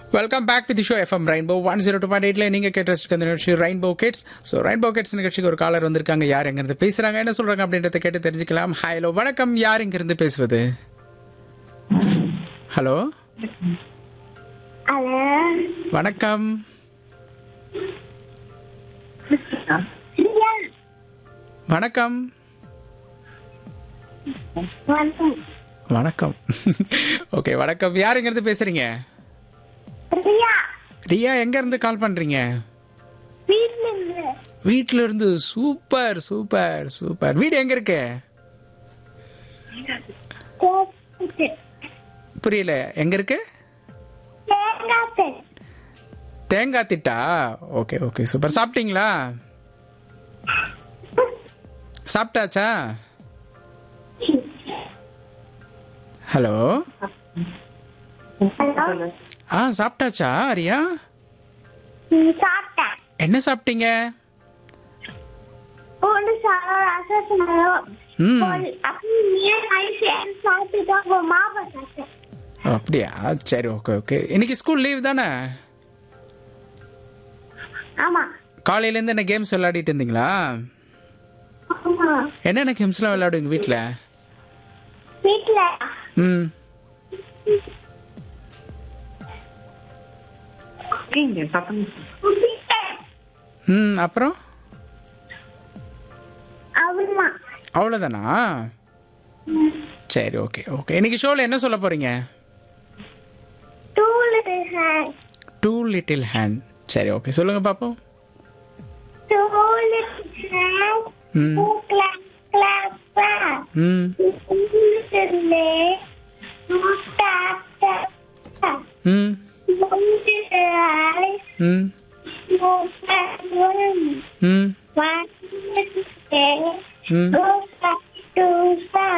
welcome back to the show FM Rainbow one zero two point எயிட்ல நீங்க கேட்டு இந்த நிகழ்ச்சி Rainbow Kids so Rainbow Kids நிகழ்ச்சிக்கு ஒரு காலர் வந்திருக்காங்க யார் எங்கிருந்து பேசுறாங்க என்ன சொல்றாங்க அப்படின்றத கேட்டு தெரிஞ்சுக்கலாம் ஹலோ வணக்கம் யார் இங்கிருந்து பேசுவது ஹலோ ஹலோ வணக்கம் பிரியா வணக்கம் வணக்கம் வணக்கம் ஓகே வணக்கம் யார் இங்கிருந்து பேசுறீங்க பிரியா ரியா எங்க இருந்து கால் பண்றீங்க வீட்ல இருந்து வீட்ல இருந்து சூப்பர் சூப்பர் சூப்பர் வீடு எங்க இருக்கு கோபிட்டு புரியல எங்க இருக்கு தேங்காய் தேங்காய் திட்டா ஓகே ஓகே சூப்பர் சாப்பிட்டீங்களா சாப்பிட்டாச்சா ஹலோ ஹலோ ஆ சாப்பிட்டாச்சா ரியா சாப்பிட்டேன் என்ன சாப்பிட்டீங்க ஒன்று ரசம் ம் அப்புறம் நீ ஐஸ் சாப்பிட்டு ஒரு மாவை சாப்பிட்டேன் அப்படியா சரி ஓகே ஓகே இன்னைக்கு ஸ்கூல் லீவ் தானே ஆமா காலையிலேருந்து என்ன கேம்ஸ் விளையாடிட்டு இருந்தீங்களா ஆமா என்னென்ன கேம்ஸ்லாம் விளையாடுவீங்க வீட்டில் வீட்ல ம் ம் அப்புறம் அவ்வளவுதான் அவ்வளோதானா சரி ஓகே ஓகே இன்னைக்கு ஷோவில் என்ன சொல்ல போறீங்க டூல் டூ லிட்டில் ஹேண்ட் சரி ஓகே சொல்லுங்க பாப்போம் டூல் ம் கிளாப் கிளாப் ம் ம் ம் ம் ம்